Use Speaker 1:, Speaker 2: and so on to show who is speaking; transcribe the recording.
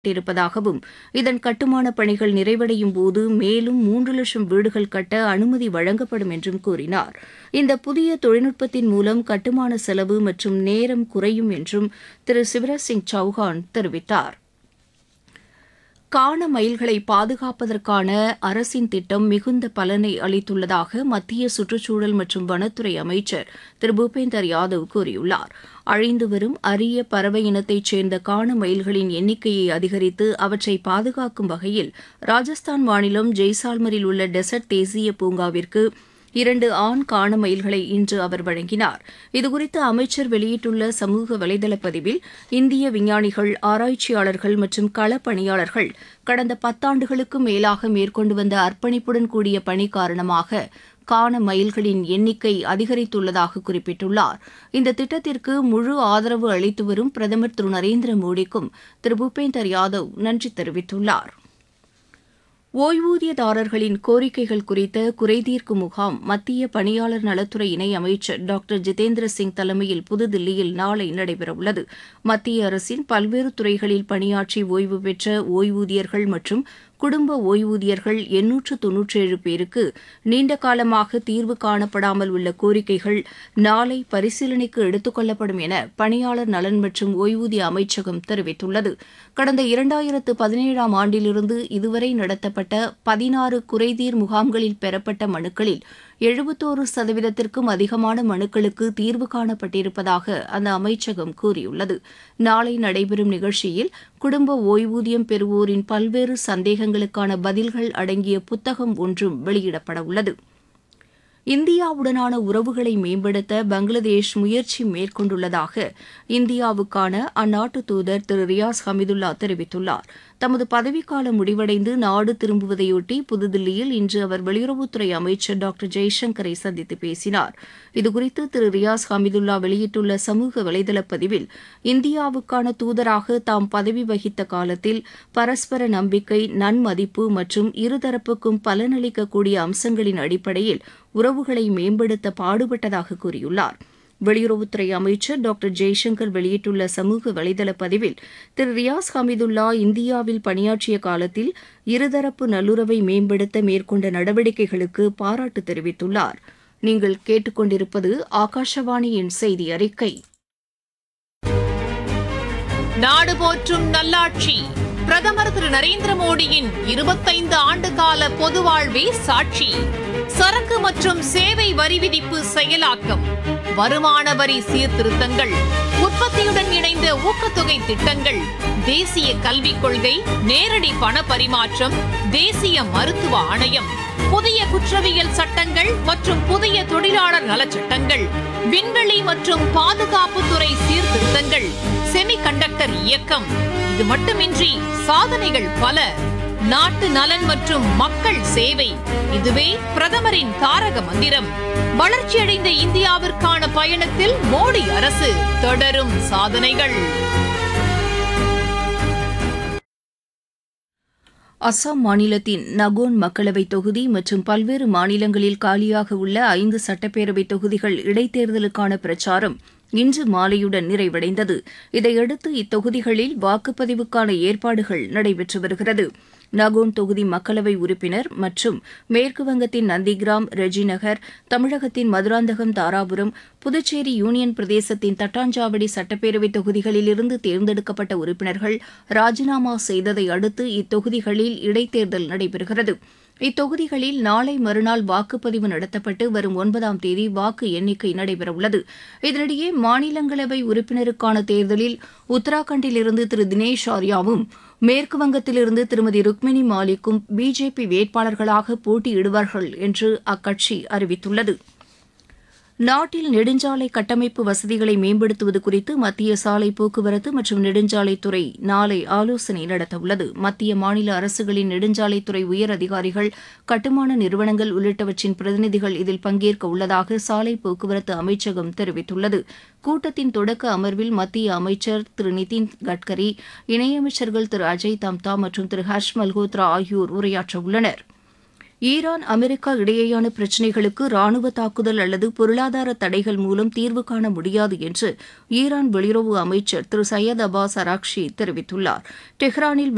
Speaker 1: இருப்பதாகவும் இதன் கட்டுமானப் பணிகள் நிறைவடையும் போது மேலும் மூன்று லட்சம் வீடுகள் கட்ட அனுமதி வழங்கப்படும் என்றும் கூறினார் இந்த புதிய தொழில்நுட்பத்தின் மூலம் கட்டுமான செலவு மற்றும் நேரம் குறையும் என்றும் திரு சிவராஜ் சிங் சௌஹான் தெரிவித்தார் காண மயில்களை பாதுகாப்பதற்கான அரசின் திட்டம் மிகுந்த பலனை அளித்துள்ளதாக மத்திய சுற்றுச்சூழல் மற்றும் வனத்துறை அமைச்சர் திரு பூபேந்தர் யாதவ் கூறியுள்ளார் அழிந்து வரும் அரிய பறவை இனத்தைச் சேர்ந்த காண மயில்களின் எண்ணிக்கையை அதிகரித்து அவற்றை பாதுகாக்கும் வகையில் ராஜஸ்தான் மாநிலம் ஜெய்சால்மரில் உள்ள டெசர்ட் தேசிய பூங்காவிற்கு இரண்டு ஆண் காண மயில்களை இன்று அவர் வழங்கினார் இதுகுறித்து அமைச்சர் வெளியிட்டுள்ள சமூக வலைதள பதிவில் இந்திய விஞ்ஞானிகள் ஆராய்ச்சியாளர்கள் மற்றும் களப்பணியாளர்கள் கடந்த பத்தாண்டுகளுக்கும் மேலாக மேற்கொண்டு வந்த அர்ப்பணிப்புடன் கூடிய பணி காரணமாக காண மயில்களின் எண்ணிக்கை அதிகரித்துள்ளதாக குறிப்பிட்டுள்ளார் இந்த திட்டத்திற்கு முழு ஆதரவு அளித்து வரும் பிரதமர் திரு நரேந்திர மோடிக்கும் திரு பூபேந்தர் யாதவ் நன்றி தெரிவித்துள்ளார் ஓய்வூதியதாரர்களின் கோரிக்கைகள் குறித்த குறைதீர்க்கும் முகாம் மத்திய பணியாளர் நலத்துறை இணையமைச்சர் டாக்டர் ஜிதேந்திர சிங் தலைமையில் புதுதில்லியில் நாளை நடைபெறவுள்ளது மத்திய அரசின் பல்வேறு துறைகளில் பணியாற்றி ஓய்வு பெற்ற ஓய்வூதியர்கள் மற்றும் குடும்ப ஓய்வூதியர்கள் எண்ணூற்று தொன்னூற்றேழு பேருக்கு நீண்ட காலமாக தீர்வு காணப்படாமல் உள்ள கோரிக்கைகள் நாளை பரிசீலனைக்கு எடுத்துக் கொள்ளப்படும் என பணியாளர் நலன் மற்றும் ஓய்வூதிய அமைச்சகம் தெரிவித்துள்ளது கடந்த இரண்டாயிரத்து பதினேழாம் ஆண்டிலிருந்து இதுவரை நடத்தப்பட்ட பதினாறு குறைதீர் முகாம்களில் பெறப்பட்ட மனுக்களில் எழுபத்தோரு சதவீதத்திற்கும் அதிகமான மனுக்களுக்கு தீர்வு காணப்பட்டிருப்பதாக அந்த அமைச்சகம் கூறியுள்ளது நாளை நடைபெறும் நிகழ்ச்சியில் குடும்ப ஓய்வூதியம் பெறுவோரின் பல்வேறு சந்தேகங்களுக்கான பதில்கள் அடங்கிய புத்தகம் ஒன்றும் வெளியிடப்பட உள்ளது இந்தியாவுடனான உறவுகளை மேம்படுத்த பங்களாதேஷ் முயற்சி மேற்கொண்டுள்ளதாக இந்தியாவுக்கான அந்நாட்டு தூதர் திரு ரியாஸ் ஹமிதுல்லா தெரிவித்துள்ளார் தமது பதவிக்காலம் முடிவடைந்து நாடு திரும்புவதையொட்டி புதுதில்லியில் இன்று அவர் வெளியுறவுத்துறை அமைச்சர் டாக்டர் ஜெய்சங்கரை சந்தித்து பேசினார் இதுகுறித்து திரு ரியாஸ் ஹமிதுல்லா வெளியிட்டுள்ள சமூக வலைதள பதிவில் இந்தியாவுக்கான தூதராக தாம் பதவி வகித்த காலத்தில் பரஸ்பர நம்பிக்கை நன்மதிப்பு மற்றும் இருதரப்புக்கும் பலனளிக்கக்கூடிய அம்சங்களின் அடிப்படையில் உறவுகளை மேம்படுத்த பாடுபட்டதாக கூறியுள்ளார் வெளியுறவுத்துறை அமைச்சர் டாக்டர் ஜெய்சங்கர் வெளியிட்டுள்ள சமூக வலைதள பதிவில் திரு ரியாஸ் ஹமிதுல்லா இந்தியாவில் பணியாற்றிய காலத்தில் இருதரப்பு நல்லுறவை மேம்படுத்த மேற்கொண்ட நடவடிக்கைகளுக்கு பாராட்டு தெரிவித்துள்ளார் நீங்கள் கேட்டுக்கொண்டிருப்பது ஆகாஷவாணியின் செய்தி அறிக்கை
Speaker 2: நாடு போற்றும் நல்லாட்சி பிரதமர் திரு நரேந்திர மோடியின் இருபத்தைந்து ஆண்டு கால பொது வாழ்வே சாட்சி சரக்கு மற்றும் சேவை வரி விதிப்பு செயலாக்கம் வருமான வரி சீர்திருத்தங்கள் உற்பத்தியுடன் இணைந்த ஊக்கத்தொகை திட்டங்கள் தேசிய கல்விக் கொள்கை நேரடி பண பரிமாற்றம் தேசிய மருத்துவ ஆணையம் புதிய குற்றவியல் சட்டங்கள் மற்றும் புதிய தொழிலாளர் நலச்சட்டங்கள் விண்வெளி மற்றும் பாதுகாப்புத்துறை சீர்திருத்தங்கள் செமிகண்டக்டர் இயக்கம் இது மட்டுமின்றி சாதனைகள் பல நாட்டு நலன் மற்றும் மக்கள் சேவை இதுவே பிரதமரின் தாரக மந்திரம் வளர்ச்சியடைந்த இந்தியாவிற்கான பயணத்தில் மோடி அரசு தொடரும் சாதனைகள்
Speaker 1: அஸ்ஸாம் மாநிலத்தின் நகோன் மக்களவைத் தொகுதி மற்றும் பல்வேறு மாநிலங்களில் காலியாக உள்ள ஐந்து சட்டப்பேரவை தொகுதிகள் இடைத்தேர்தலுக்கான பிரச்சாரம் இன்று மாலையுடன் நிறைவடைந்தது இதையடுத்து இத்தொகுதிகளில் வாக்குப்பதிவுக்கான ஏற்பாடுகள் நடைபெற்று வருகிறது நகோன் தொகுதி மக்களவை உறுப்பினர் மற்றும் மேற்குவங்கத்தின் நந்திகிராம் ரெஜிநகர் தமிழகத்தின் மதுராந்தகம் தாராபுரம் புதுச்சேரி யூனியன் பிரதேசத்தின் தட்டாஞ்சாவடி சட்டப்பேரவை தொகுதிகளிலிருந்து தேர்ந்தெடுக்கப்பட்ட உறுப்பினர்கள் ராஜினாமா செய்ததை அடுத்து இத்தொகுதிகளில் இடைத்தேர்தல் நடைபெறுகிறது இத்தொகுதிகளில் நாளை மறுநாள் வாக்குப்பதிவு நடத்தப்பட்டு வரும் ஒன்பதாம் தேதி வாக்கு எண்ணிக்கை நடைபெறவுள்ளது இதனிடையே மாநிலங்களவை உறுப்பினருக்கான தேர்தலில் உத்தராகண்டிலிருந்து திரு தினேஷ் ஆர்யாவும் மேற்குவங்கத்திலிருந்து திருமதி ருக்மினி மாலிக்கும் பிஜேபி வேட்பாளர்களாக போட்டியிடுவார்கள் என்று அக்கட்சி அறிவித்துள்ளது நாட்டில் நெடுஞ்சாலை கட்டமைப்பு வசதிகளை மேம்படுத்துவது குறித்து மத்திய சாலை போக்குவரத்து மற்றும் நெடுஞ்சாலைத்துறை நாளை ஆலோசனை நடத்தவுள்ளது மத்திய மாநில அரசுகளின் நெடுஞ்சாலைத்துறை உயர் அதிகாரிகள் கட்டுமான நிறுவனங்கள் உள்ளிட்டவற்றின் பிரதிநிதிகள் இதில் பங்கேற்க உள்ளதாக சாலை போக்குவரத்து அமைச்சகம் தெரிவித்துள்ளது கூட்டத்தின் தொடக்க அமர்வில் மத்திய அமைச்சர் திரு நிதின் கட்கரி இணையமைச்சர்கள் திரு அஜய் தம்தா மற்றும் திரு ஹர்ஷ் மல்ஹோத்ரா ஆகியோர் உரையாற்ற உள்ளனர் ஈரான் அமெரிக்கா இடையேயான பிரச்சினைகளுக்கு ராணுவ தாக்குதல் அல்லது பொருளாதார தடைகள் மூலம் தீர்வு காண முடியாது என்று ஈரான் வெளியுறவு அமைச்சர் திரு சையத் அப்பாஸ் அராக்ஷி தெரிவித்துள்ளார் டெஹ்ரானில்